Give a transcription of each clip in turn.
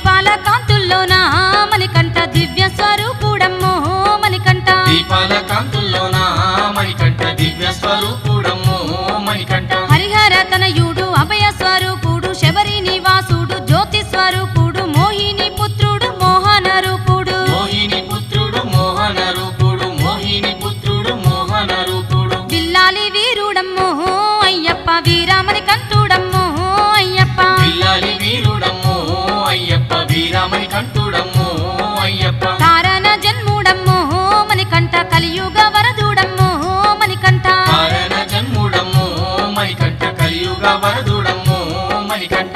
దీపాల కాంతుల్లోన మణికంఠ దివ్య స్వరూపుడమ్మో మణికంఠ దీపాల కాంతుల్లోన మణికంఠ దివ్య స్వరూపుడమ్మో మణికంఠ హరిహర తనయుడు అభయ స్వరూపుడు శబరి నివాసుడు జ్యోతి స్వరూపుడు మోహిని పుత్రుడు మోహన రూపుడు మోహిని పుత్రుడు మోహన రూపుడు మోహిని పుత్రుడు మోహన రూపుడు బిల్లాలి వీరుడమ్మో అయ్యప్ప వీరామణి కంఠుడమ్మో అయ్యప్ప పిల్లాలి వీరుడమ్మో అయ్యప్ప వీరామణి కంఠుడమ్మో అయ్యప్ప కారణ జన్ముడమ్మో మణికంఠ కలియుగ వరదుడమ్మో మణికంఠ కారణ జన్ముడమ్మో మణికంఠ కలియుగ వరదుడమ్మో మణికంఠ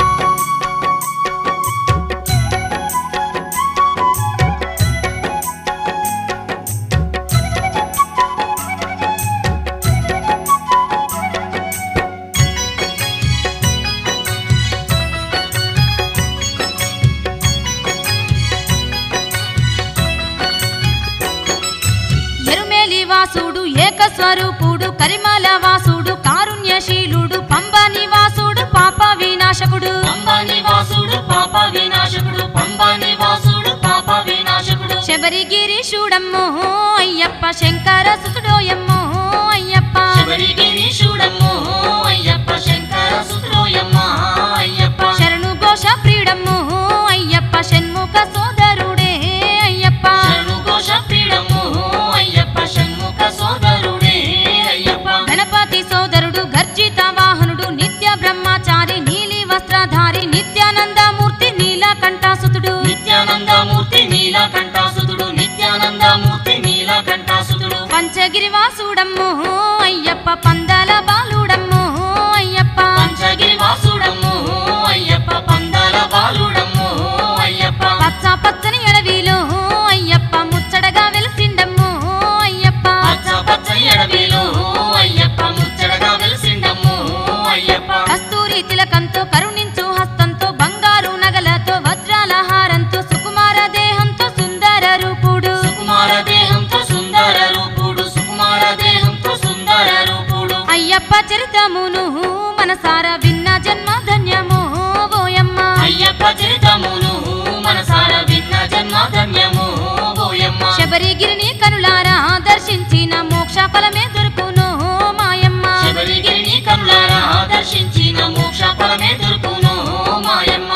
ఎరుమేలి వాసుడు ఏక స్వరూపుడు కరిమల వాసుడు కారుణ్యశీలుడు పంబ నివాసుడు పాప వినాశకుడు పంబా నివాసుడు పాప వినాశకుడు పంబా నివాసుడు పాప వినాశకుడు శబరిగిరీశుడమ్మో అయ్యప్ప శంకర సుతుడోయమ్మో అయ్యప్ప శబరి గిరీశుడమ్మో అయ్యప్ప శంకర సుత్రోయమ్మ అయ్యప్ప శరణు ఘోష ప్రియుడమ్మో అయ్యప్ప షణ్ముఖ సోదరుడే అయ్యప్ప శరణు ఘోష ప్రియుడమ్మో అయ్యప్ప షణ్ముఖ సోదరుడే అయ్యప్ప గణపతి సోదరుడు గర్జిత వాహనుడు నిత్య బ్రహ్మచారి నీలి వస్త్రధారి నిత్యానందమూర్తి నీలకంఠాసుతుడు నిత్యానందమూర్తి నీలకంఠాసుతుడు నిత్యానందమూర్తి నీలకంఠాసుతుడు పంచగిరి వాసుడమ్మో అయ్యప్ప పందల బాలుడమ్మో అయ్యప్ప పంచగిరి వాసుడమ్మో అయ్యప్ప పందల బాలుడమ్మో అయ్యప్ప పచ్చ పచ్చని ఎడవిలో అయ్యప్ప ముచ్చడగా వెలిసిండమ్మో అయ్యప్ప పచ్చ పచ్చ ఎడవిలో అయ్యప్ప ముచ్చటగా వెలిసిండమ్మో అయ్యప్ప కస్తూరి తిలకంతో కరుణించు హస్తంతో బంగారు నగలతో వజ్రాల హారంతో సుకుమార దేహంతో సుందర రూపుడు సుకుమార దేహంతో సుందర రూపుడు సుకుమార దేహంతో సుందర రూపుడు అయ్యప్ప చరితమును మనసార విన్న జన్మ ధన్యము ఓయమ్మ అయ్యప్ప చరితమును మనసార విన్న జన్మ ధన్యము ఓయమ్మ శబరిగిరిని కనులారా దర్శించిన మోక్ష ఫలమే దొరుకును మాయమ్మ శబరిగిరిని కనులారా దర్శించిన మోక్ష ఫలమే దొరుకును మాయమ్మ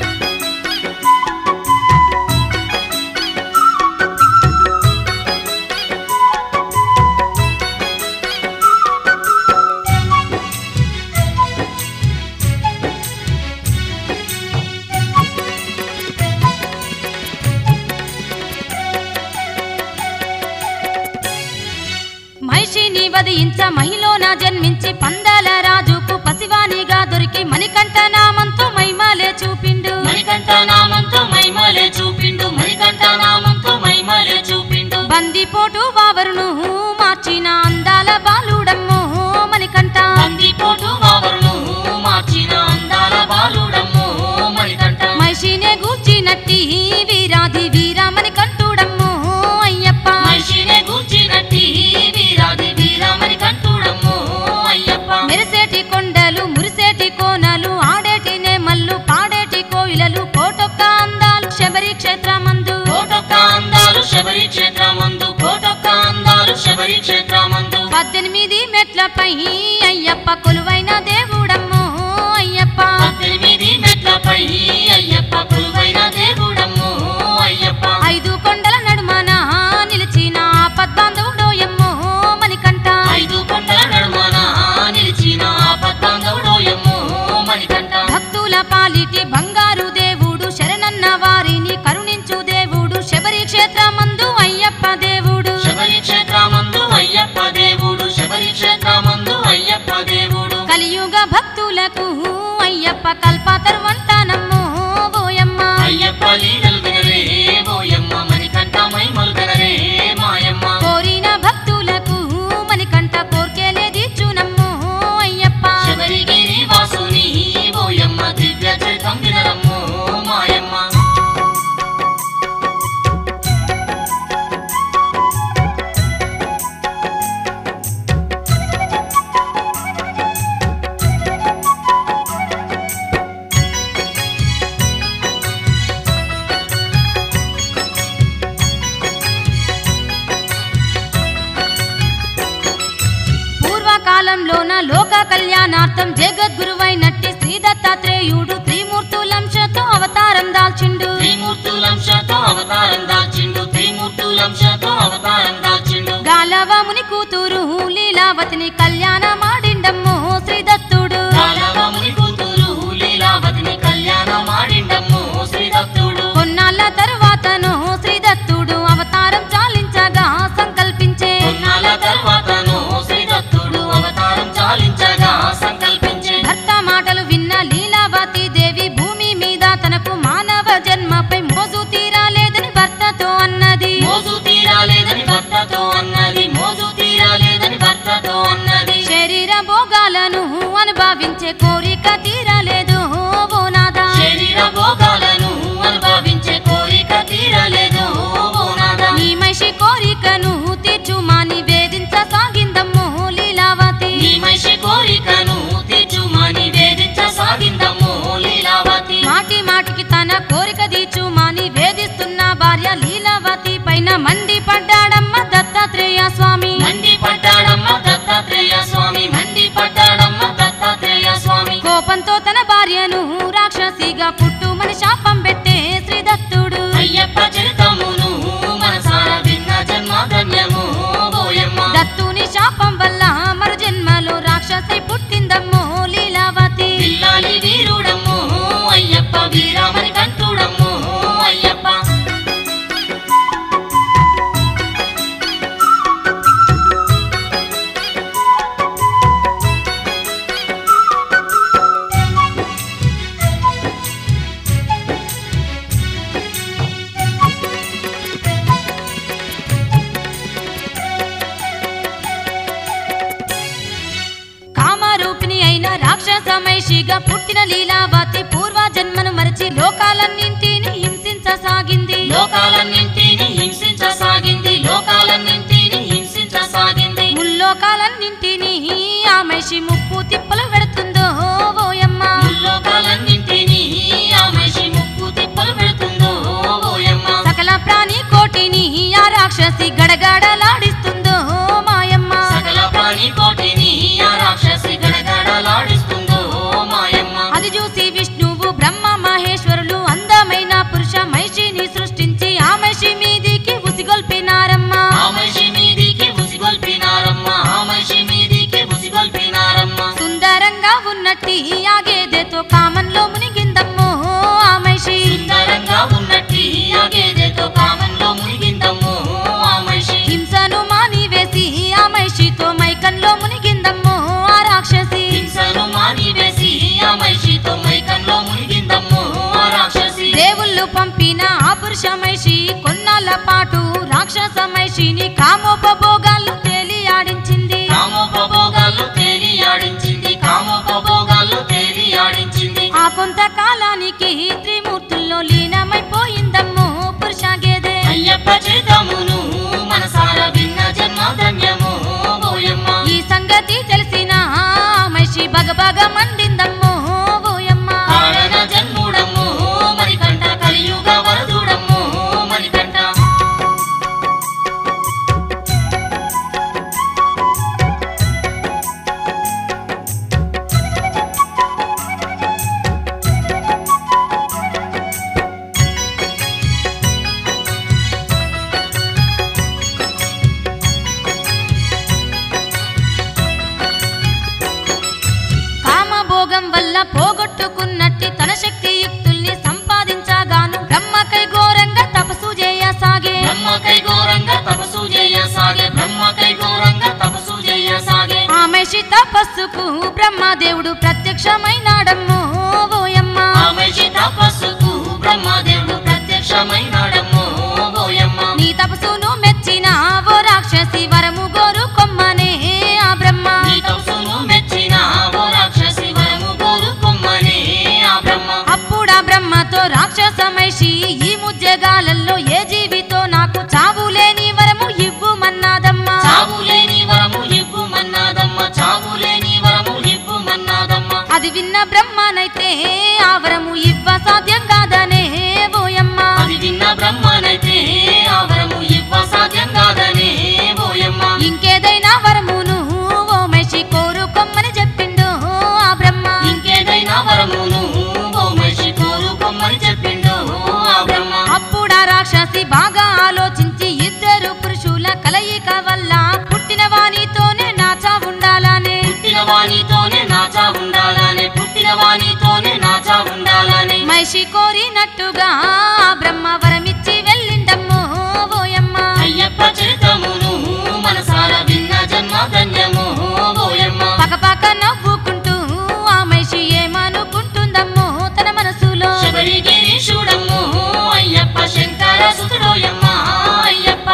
మహిషిని వధించ మహిళన జన్మించి పందాల రాజుకు పసివానిగా దొరికి మణికంఠ నామంతో మైమాలే చూపిండు మణికంఠ నామంతో మైమలే చూపిండు మణికంఠ నామంతో మైమలే చూపిండు బందిపోటు వావరును మార్చిన అందాల బాలుడమ్మో మణికంఠ బందిపోటు వావరును మార్చిన అందాల బాలుడమ్మో మణికంఠ మహిషినే గూర్చినట్టి వీరాధి వీరామణి కంటుడమ్మో అయ్యప్ప మనిషినే గూర్చినట్టి వీరాది వీరామణి కంటుడమ్మో అయ్యప్ప మెరిసేటి కొండలు మురిసేటి కోనలు ఆడేటి నేమల్లు పాడేటి కోయిలలు కోటొక్క అందాలు శబరి క్షేత్రమందు కోటొక్క అందాలు శబరి క్షేత్రమందు కోటొక్క అందాలు శబరి క్షేత్రమందు పద్దెనిమిది మెట్లపై అయ్యప్ప కొలువైన దేవుడమ్మో అయ్యప్ప పద్దెనిమిది మెట్లపై అయ్యప్ప కొలువైన దేవుడమ్మో అయ్యప్ప ఐదు కొండల నడుమన నిలిచిన పద్బాంధవుడోయమ్మో మణికంఠ ఐదు కొండల నడుమన నిలిచిన ఆపద్బాంధవుడోయమ్మో మణికంఠ భక్తుల పాలిటి బంగారు దేవుడు శరణన్న వారిని కరుణించు దేవుడు శబరి క్షేత్రమందు అయ్యప్ప దేవుడు శబరి క్షేత్రమందు అయ్యప్ప దేవుడు శబరి క్షేత్రమందు అయ్యప్ప దేవుడు లోక కళ్యాణార్థం జగద్గురువైనట్టి శ్రీ దత్తాత్రేయుడు త్రిమూర్తులంశతో అవతారం దాల్చిండు త్రిమూర్తులంశతో అవతారం దాల్చిండు త్రిమూర్తులంశతో అవతారం దాల్చిండు గాలవముని కూతురు లీలావతిని కళ్యాణమాడిండమ్మో శ్రీ దత్తుడు కాలవముని కూతురు లీలావతిని కళ్యాణమాడిండమ్ము శ్రీదత్తుడు కొన్నాళ్ళ తరువాతను శ్రీ దత్తుడు అవతారం చాలించగా సంకల్పించే కొన్నాళ్ళ తర్వాతను శ్రీదత్తుడు అవతారం చాలించగా సంకల్పించే భర్త మాటలు విన్న లీలావతి దేవి భూమి మీద తనకు మానవ జన్మపై మోజు తీరాలేదని భర్తతో అన్నది మోజు తీరాలేదని భర్తతో అన్నది మోజు తీరాలేదని భర్తతో అన్నది శరీర భోగాలను అనుభవించే కోరిక తీరలేదు ఓ నాదా శరీర భోగాలను అనుభవించే కోరిక తీరలేదు ఓ నాదా నీ మనిషి కోరికను తీర్చుమాని వేధించసాగిందమ్మో లీలావతి నీ మనిషి కోరికను తీర్చుమని వేధించసాగిందమ్ము లీలావతి మాటి మాటికి తన కోరిక తీర్చుమాని వేధిస్తున్న భార్య లీలావతి పైన మండి పడ్డాడమ్మ దత్తాత్రేయ స్వామి మండి పడ్డాడమ్మ దత్తాత్రేయ స్వామి మండి పడ్డాడమ్మ దత్తాత్రేయ స్వామి కోపంతో తన భార్యను రాక్షసిగా పుట్టుమని శాపం పెట్టే శ్రీ దత్తుడు అయ్యప్ప చరితమును మనసార విన్న జన్మ ధన్యము ఓయమ్మ దత్తుని శాపం వల్ల మరు జన్మలో రాక్షసి పుట్టిందమ్మో లీలావతి పిల్లాలి వీరుడమ్ము అయ్యప్ప వీరమని కంటుడమ్ము అయ్యప్ప కామరూపిణి అయిన రాక్షసమైషిగా పుట్టిన లీలావతి పూర్వ జన్మను మరచి లోకాలన్నింటిని హింసించసాగింది లోకాలన్నింటిని హింసించసాగింది లోకాలన్నింటిని హింసించసాగింది ముల్లోకాలన్నింటిని ఆ మనిషి ముప్పు తిప్పలు పెడుతుందో ఓయమ్మ ముల్లోకాలన్నింటిని ఆ మనిషి ముప్పు తిప్పలు పెడుతుందో ఓయమ్మ సకల ప్రాణి కోటిని ఆ రాక్షసి గడగడలాడిస్తుందో మాయమ్మ సకల ప్రాణి కోటిని ఆ రాక్షసి గడగడలాడిస్తుందో మాయమ్మ అది చూసి విష్ణువు బ్రహ్మ మహేశ్వరులు అందమైన పురుష మహిషిని సృష్టించి ఆ మహిషి మీదికి ఉసిగొల్పినారమ్మా ఆ మనిషి మీదికి ఉసిగొల్పినారమ్మ ఆ మనిషి మీదికి ఉసిగొల్పినారమ్మ సుందరంగా ఉన్నట్టి ఆ గేదెతో కామంలో మునిగిందమ్మో ఆ మహిషి సుందరంగా ఉన్నట్టి ఆ గేదెతో కామంలో మునిగిందమ్ము ఆ మనిషి హింసను మానివేసి ఆ మహిషితో మైకంలో మునిగిందమ్మో ఆ రాక్షసి హింసను మానివేసి ఆ మనిషితో మైకంలో మునిగిందమ్ము ఆ రాక్షసి దేవుళ్ళు పంపిన ఆ పురుష మహిషి కొన్నాళ్ళ పాటు రాక్షస మహిషిని కామోపభోగాల్లో తేలి ఆడించింది కామోపభోగాల్లో తేలి ఆడించింది కామోపభోగాల్లో తేలి ఆడించింది ఆ కొంతకాలానికి త్రిమూర్తుల్లో లీనమైపోయిందమ్మో పురుష గేదె అయ్యప్ప చేతమును మనసార విన్న జన్మ ధన్యము ఓయమ్మ ఈ సంగతి తెలిసిన ఆ మనిషి బగబగ మండిందమ్మో ఓయమ్మ కారణ జన్ముడమ్ము మణికంఠ కలియుగ వరదుడమ్ము మణికంఠ కామభోగం వల్ల పోగొట్టుకున్నట్టి తన శక్తి యుక్తుల్ని సంపాదించగాను బ్రహ్మకై ఘోరంగా తపస్సు చేయసాగే బ్రహ్మకై ఘోరంగా తపస్సు చేయసాగే బ్రహ్మకై ఘోరంగా తపస్సు చేయసాగే ఆ మనిషి తపస్సుకు బ్రహ్మదేవుడు ప్రత్యక్షమైనాడమ్మో ఓయమ్మ ఆ మనిషి తపస్సుకు బ్రహ్మదేవుడు ప్రత్యక్షమైనాడమ్ము ఓయమ్మ నీ తపస్సును మెచ్చిన ఓ రాక్షసి వరము గోరు కొమ్మనే ఆ బ్రహ్మ నీ తపస్సును మెచ్చిన ఓ రాక్షసి వరము కోరుకొమ్మనే ఆ బ్రహ్మ అప్పుడా బ్రహ్మతో రాక్షస మహిషి ఈ ముజ్జగాలల్లో ఏ జీవితో నాకు చావు లేని వరము ఇవ్వుమన్నాదమ్మా చావు లేని వరము ఇవ్వు మన్నాదమ్మ చావు లేని వరము ఇవ్వు మన్నాదమ్మ అది విన్న బ్రహ్మనైతే ఆ వరము ఇవ్వ సాధ్యం కాదనే ఓయమ్మ అది విన్న బ్రహ్మనైతే ఆ వరము ఇవ్వ సాధ్యం కాదనే ఓయమ్మ ఇంకేదైనా వరమును ఓ మనిషి కోరుకొమ్మని నాచా ఉండాలని పుట్టిన వానితోనే నాచా ఉండాలని మనిషి కోరినట్టుగా ఆ బ్రహ్మ వరమిచ్చి వెళ్ళిండమ్మో ఓయమ్మ అయ్యప్ప చరితమును మనసార విన్న జన్మ ధన్యము ఓయమ్మ పకపక నవ్వుకుంటూ ఆ మనిషి ఏమనుకుంటుందమ్మో తన మనసులో శబరిగిరీశుడమ్ము అయ్యప్ప శంకర సుతుడోయమ్మ అయ్యప్ప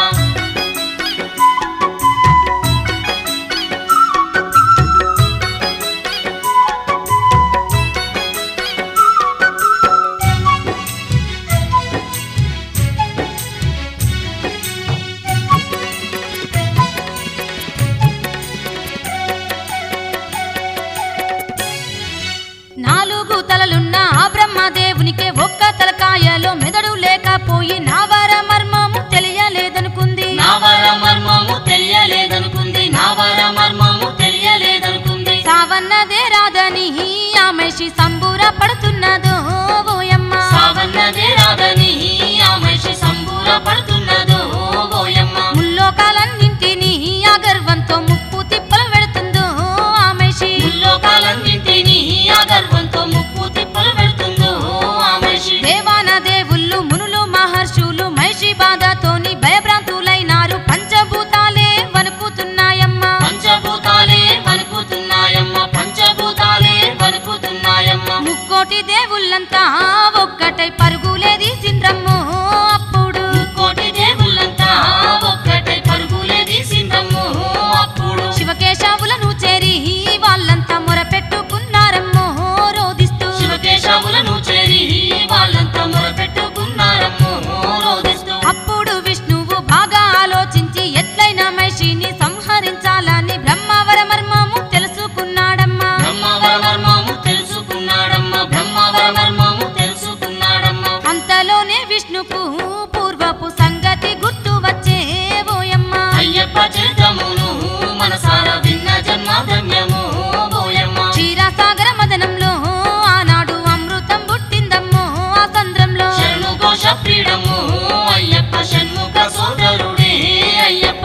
నాలుగు తలలున్న ఆ బ్రహ్మదేవునికే ఒక్క తలకాయలో మెదడు లేకపోయి నావర మర్మము తెలియలేదనుకుంది నావర మర్మము తెలియలేదనుకుంది నావర మర్మము తెలియలేదనుకుంది సావన్నదే రాదని ఆ మనిషి సంబూర పడుతున్నదో ఓయమ్మ సావన్నదే రాదని ఆ మనిషి సంబూర పడుతున్నదో ఓయమ్మ ముల్లోకాలన్నింటినీ ఆ గర్వంతో ముప్పు తిప్పలు పెడుతుందో ఆ మనిషి ముల్లోకాలన్నింటినీ ఆ గర్వంతో ముప్పు తిప్పలు పెడుతుందో ఆ మనిషి దేవాన దేవుళ్ళు మునులు మహర్షులు మహిషి బాధతోని భయభ్రాంతులైనారు పంచభూతాలే వణుకుతున్నాయమ్మా పంచభూతాలే వణుకుతున్నాయమ్మ పంచభూతాలే వణుకుతున్నాయమ్మ ముక్కోటి దేవుళ్ళంతా ఒక్కటై పరుగులేది సిండ్రమ్మో అప్పుడు ముక్కోటి దేవుళ్ళంతా ఒక్కటై పరుగులే తీసిందమ్ము అప్పుడు శివకేశవులను చేరి వాళ్ళంతా మొరపెట్టుకున్నారమ్మో రోదిస్తూ శివకేశవులను చేరి వాళ్ళంతా మొరపెట్టుకున్నారమ్ము రోదిస్తూ అప్పుడు విష్ణువు బాగా ఆలోచించి ఎట్లయినా మహిషిని సంహరించాలని బ్రహ్మవర మర్మము తెలుసుకున్నాడమ్మా బ్రహ్మవర మర్మము తెలుసుకున్నాడమ్మ బ్రహ్మవర మర్మము తెలుసుకున్నాడమ్మ అంతలోనే విష్ణుకు పూర్వపు సంగతి గుర్తు వచ్చే ఓయమ్మ అయ్యప్ప చరితమును మనసార విన్న జన్మ ధన్యము ఓయమ్మ క్షీరసాగర మదనంలో ఆనాడు అమృతం పుట్టిందమ్మో ఆ సంద్రంలో శరణు ఘోష ప్రీడము అయ్యప్ప షణ్ముఖ సోదరుడే అయ్యప్ప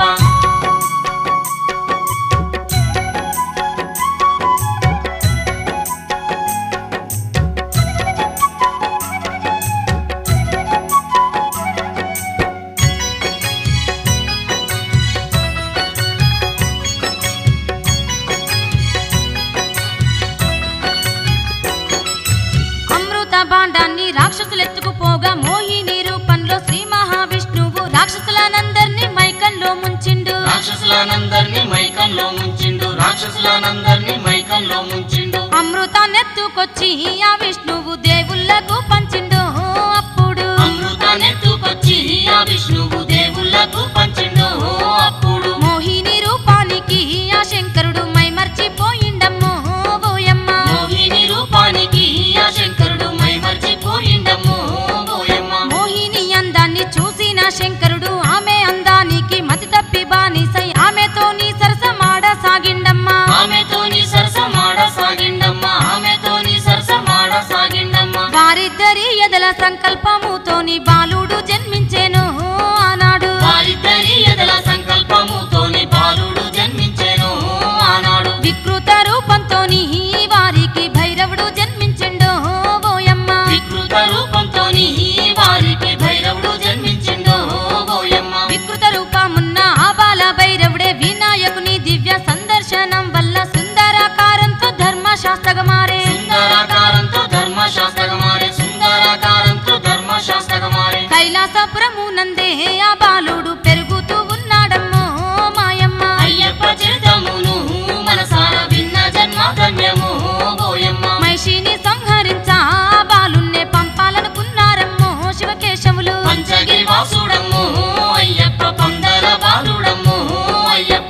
అమృత భాండాన్ని రాక్షసులు ఎత్తుకుపోగా మోహిని రూపంలో శ్రీ మహావిష్ణువు రాక్షసులనందరినీ మైకంలో ముంచిండు రాక్షసులనందరినీ మైకంలో ముంచిండు రాక్షసులనందరినీ మైకంలో ముంచిండు అమృతాన్నెత్తుకొచ్చి ఆ విష్ణువు దేవుళ్ళకు పంచిండు అప్పుడు అమృతాన్నెత్తుకొచ్చి ఆ విష్ణువు దేవుళ్ళకు పంచిండు అప్పుడు మోహిని రూపానికి ఆ శంకరుడు మైమర్చిపోయిండమ్మో ఓయమ్మ మోహిని రూపానికి ఆ శంకరుడు మైమర్చిపోయిండమ్ము ఓయమ్మ మోహిని అందాన్ని చూసిన శంకరుడు ఆమె అందానికి మతి తప్పి బానిసై ఆమెతోని సరసమాడ సాగిండమ్మా ఆమెతోని సరసమాడ సాగిండమ్మ ఆమెతోని సరసమాడ సాగిండమ్మ వారిద్దరి ఎదల సంకల్పముతోని బాలుడు జన్మించెను ఆనాడు వారిద్దరి ఎదల సంకల్పముతోని బాలుడు జన్మించెను ఆనాడు వికృత రూపంతోని వారికి భైరవుడు జన్మించెండు ఓయమ్మ వికృత రూపంతోని వారికి భైరవుడు జన్మించిండు ఓయమ్మ వికృత రూపమున్న ఆ బాల భైరవుడే వినాయకుని దివ్య సందర్శనం వల్ల సుందరాకారంతో ధర్మశాస్త్రగా మారే సుందరాకారంతో ధర్మశాస్త్రగా మారే సుందరాకారంతో ధర్మశాస్త్రగా మారే కైలాసపురము నందే ఆ బాలుడు పెరుగుతూ ఉన్నాడమ్మో మాయమ్మ అయ్యప్ప చరితమును మనసార విన్న జన్మ ధన్యము ఓయమ్మ మహిషిని సంహరించా ఆ బాలున్నే పంపాలనుకున్నారమ్మో శివకేశవులు పంచగిరి వాసుడమ్ము అయ్యప్ప పందల బాలుడమ్ము అయ్యప్ప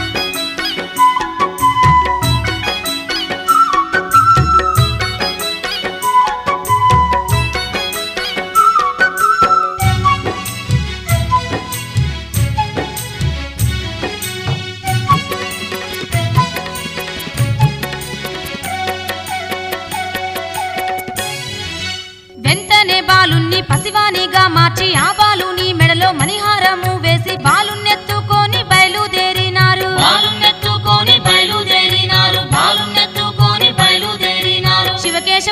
వెంటనే బాలుణ్ణి పసివానిగా మార్చి ఆ బాలుని మెడలో మణిహారము వేసి బాలున్నెత్తుకొని బయలుదేరినారు బాలున్నెత్తుకొని బయలుదేరినారు బాలున్నెత్తుకొని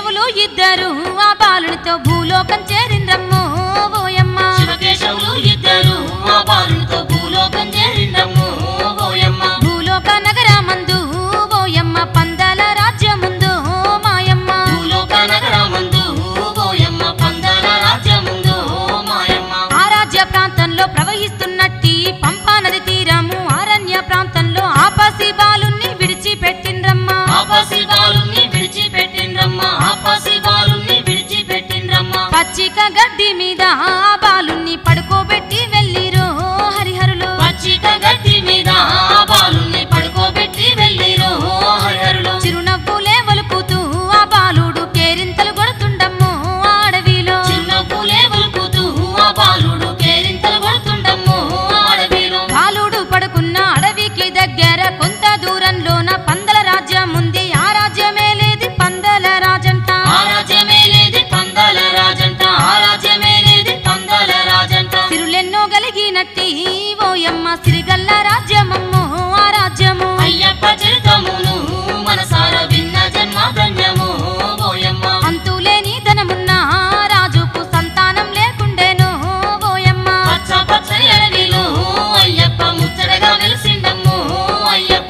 శివకేశవులు ఇద్దరు ఆ బాలునితో భూలోకం చేరిండ్రమ్మో ఓయమ్మ శివకేశవులు ఇద్దరు ఆ బాలునితో భూలోకం చేరిండమ్ము ఓయమ్మ భూలోక నగరమందు ఓయమ్మ పందాల రాజ్యముందు మాయమ్మ భూలోక నగరమందు ఓయమ్మ పందాల రాజ్యముందు మాయమ్మ ఆ రాజ్య ప్రాంతంలో ప్రవహిస్తున్నట్టి పంపా నది తీరము అరణ్య ప్రాంతంలో ఆపసి బాలుని విడిచిపెట్టిండ్రమ్మా ఆపసి బాలుని విడిచిపెట్టిండ్రమ్మ ఆపసి బాలుని విడిచిపెట్టిండ్రమ్మ పచ్చిక గడ్డి మీద ఆ బాలుని పడుకోబెట్టి వెళ్ళిరో హరిహరులు పచ్చిక గట్టి మీద ఆ బాలుని పడుకోబెట్టి వెళ్ళిరో హరిహరులు చిరునవ్వులే వలుకుతూ ఆ బాలుడు కేరింతలు కొడుతుండమ్మో ఆ అడవిలో చిన్న పూలే ఉలుకుతూ ఆ బాలుడు కేరింతలు కొడుతుండమ్ము ఆ అడవిలో బాలుడు పడుకున్న అడవికి దగ్గర కొంత దూరంలోన పందల రాజ్యం ఉంది ఆ రాజ్యమే లేదు పందల రాజంట ఆ రాజ్యమే లేది పందాల రాజంట ఆ రాజ్యమే లేది పందాల రాజంట సిరులెన్నో కలిగినట్టి ఓయమ్మ సిరిగల్ల రాజ్యమమ్మో ఆ రాజ్యము అయ్యప్ప చరితమును మనసార విన్న జన్మ ధన్యము ఓయమ్మ అంతులేని ధనమున్న ఆ రాజుకు సంతానం లేకుండేను ఓయమ్మ పచ్చ పచ్చని అడవిలో అయ్యప్ప ముచ్చటగా వెలిసిండమ్ము అయ్యప్ప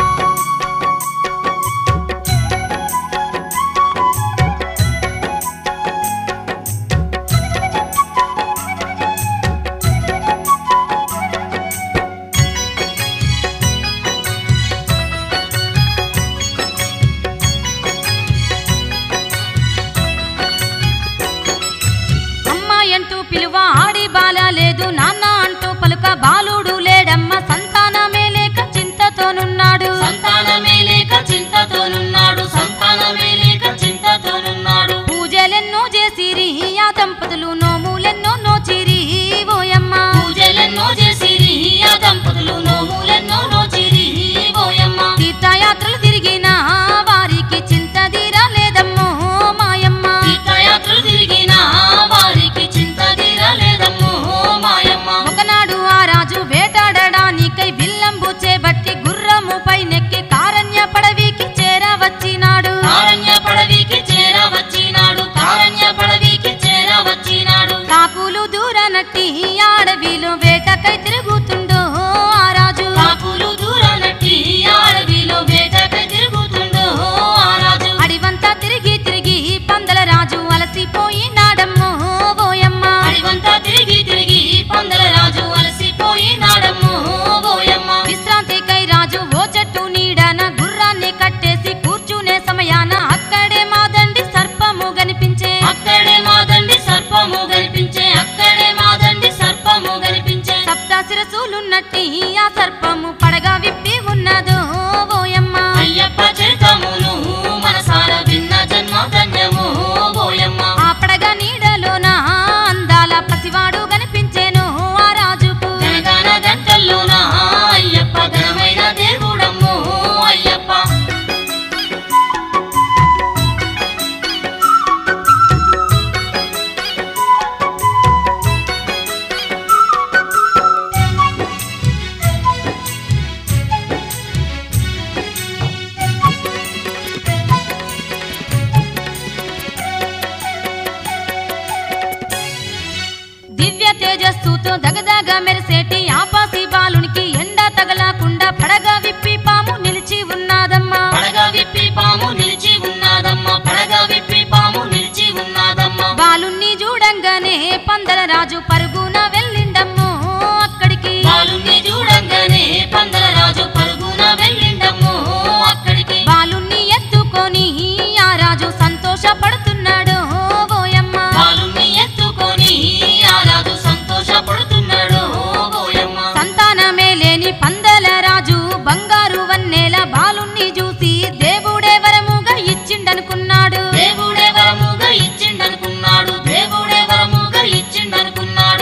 అమ్మాయంటూ పిలువ ఆడి బాల లేదు నాన్న అంటూ పలుక బాలుడు లేడమ్మ సంతానమే లేక చింతతోనున్నాడు సంతానమే లేక చింతతోనున్నాడు సంతానమే లేక చింతతోనున్నాడు పూజలెన్నో చేసిరి ఆ దంపతులు నోములెన్నో నోచిరి ఓయమ్మ పూజలెన్నో చేసిరి ఆ దంపతులు నోములెన్నో నోచిరి ఓయమ్మ తీర్థయాత్రలు తిరిగిన వారికి చింత తీరలేదమ్మో మాయమ్మ తీర్థయాత్రలు తిరిగిన వారికి చింత తీరలేదమ్ము మాయమ్మ ఒకనాడు ఆ రాజు వేటాడడానికై బిల్లంబు చేబట్టి గుర్రము పైనెక్కి కారణ్య పడవికి చేరవచ్చినాడు కారణ్య పడవికి చేరవచ్చినాడు కారణ్య పడవికి చేరవచ్చినాడు కాకులు దూరనట్టి అడవిలో వేటకై తిరుగుతుండో ఆ రాజు కాకులు దూరనట్టి అడవిలో వేటకై తిరుగుతుండో ఆ రాజు అడివంతా తిరిగి తిరిగి పందల రాజు అలసిపోయినాడమ్మో ఓయమ్మ అడివంతా తిరిగి తిరిగి పందల రాజు అలసిపోయినాడమ్ము ఓయమ్మ విశ్రాంతికై రాజు ఓ చెట్టు నీడన గుర్రాన్ని కట్టేసి కూర్చునే సమయాన అక్కడే మాదండి సర్పము కనిపించే అక్కడే మాదండి సర్పము కనిపించే అక్కడే మాదండి సర్పము కనిపించే సప్త శిరసులున్నట్టి ఆ సర్పము పడగా విప్పి ఉన్నదో ఓయమ్మ అయ్యప్ప చరితమును మనసార విన్న జన్మ ధన్యము ఓయమ్మ ఆ పడగా నీడలోన అందాల పసివాడు కనిపించేను ఆ రాజుకు గనగన గంటల్లోన అయ్యప్ప ఘనమైన దేవుడమ్ము అయ్యప్ప దివ్య తేజస్సుతో దగదగ మెరిసేటి ఆపాసి బాలునికి ఎండ తగలకుండా పడగా విప్పి పాము నిలిచి ఉన్నదమ్మా పడగ విప్పి పాము నిలిచి ఉన్నదమ్మ పడగ విప్పి పాము నిలిచి ఉన్నదమ్మ బాలుణ్ణి చూడంగానే పందల రాజు పరుగున వెళ్ళిండమ్మో అక్కడికి బాలుని చూడంగానే పందల రాజు పరుగున వెళ్ళిండమ్ము అక్కడికి బాలుణ్ణి ఎత్తుకొని ఆ రాజు సంతోషపడుతున్నాడు ఓయమ్మ బాలుని ఎత్తుకొని ఆ రాజు సంతోషపడుతున్నాడు ఓయమ్మ సంతానమే లేని పందల రాజు బంగారు వన్నెల బాలుణ్ణి చూసి దేవుడే వరముగా ఇచ్చిండనుకున్నాడు దేవుడే వరముగా ఇచ్చిండనుకున్నాడు దేవుడే వరముగా ఇచ్చిండనుకున్నాడు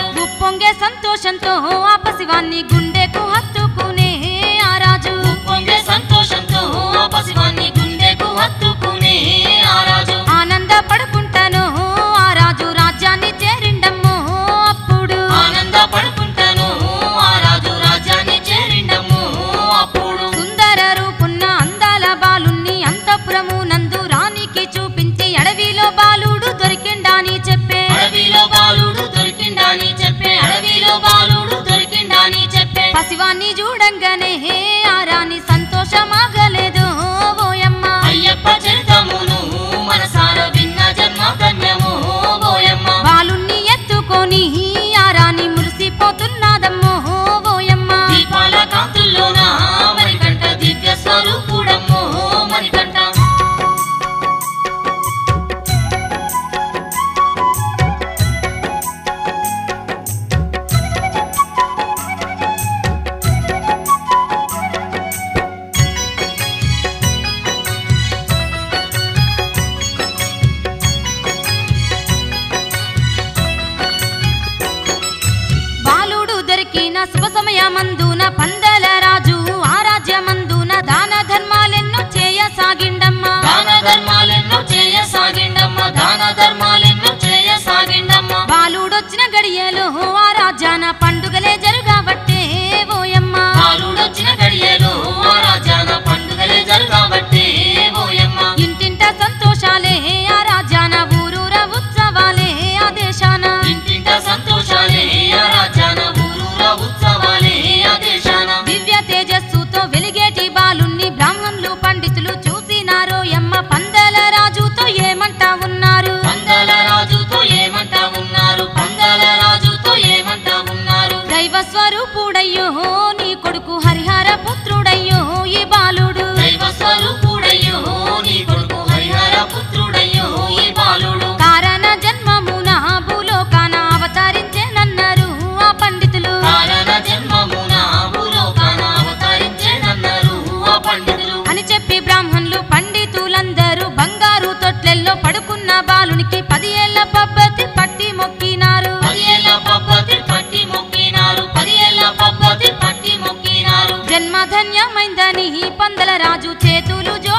రాజ్యమందున పందల రాజు ఆ రాజ్యమందున దాన ధర్మాలెన్నో చేయసాగిండమ్మా దాన ధర్మాలెన్నో చేయసాగిండమ్మ దాన ధర్మాలెన్నో చేయసాగిండమ్మ బాలుడొచ్చిన గడియలో ఆ రాజ్యాన పండుగలే జరుగాబట్టే ఓయమ్మ బాలుడొచ్చిన గడియలో ఆ రాజ్యాన పండుగలే జరగబట్టే ఓయమ్మ ఇంటింట సంతోషాలే ఆ రాజ్యాన ఊరూర ఉత్సవాలే ఆ దేశాన ఇంటింట సంతోషాలే ఆ రాజ్యాన ఊరూర ఉత్సవాలే ఆ దేశాన దివ్య తేజస్సుతో వెలిగేటి బాలుణ్ణి బ్రాహ్మణులు పండితులు చూసినారో యమ్మ పందల రాజుతో ఏమంటా ఉన్నారు పందల రాజుతో ఏమంటా ఉన్నారు పందల రాజుతో ఏమంటా ఉన్నారు దైవ స్వరూపుడయ్యో నీ కొడుకు హరిహర పుత్రుడయ్యో ఈ బాలుడు దైవ స్వరూపుడయ్యో నీ కొడుకు హరిహర పుత్రుడయ్యో ఈ బాలుడు కారణ జన్మమున భూలోకాన అవతరించేనన్నారు ఆ పండితులు కారణ జన్మమున భూలోకాన అవతరించేనన్నారు ఆ పండితులు అని చెప్పి బ్రాహ్మణులు పండితులందరూ బంగారు తొట్లెల్లో పడుకున్న బాలునికి పది ఏళ్ల పబ్బతి పట్టి మొక్కినారు పది ఏళ్ళ పబ్బతి పట్టి మొక్కినారు పది ఏళ్ళ పబ్బతి పట్టి మొక్కినారు జన్మధన్యమైందని పందల రాజు చేతులు జో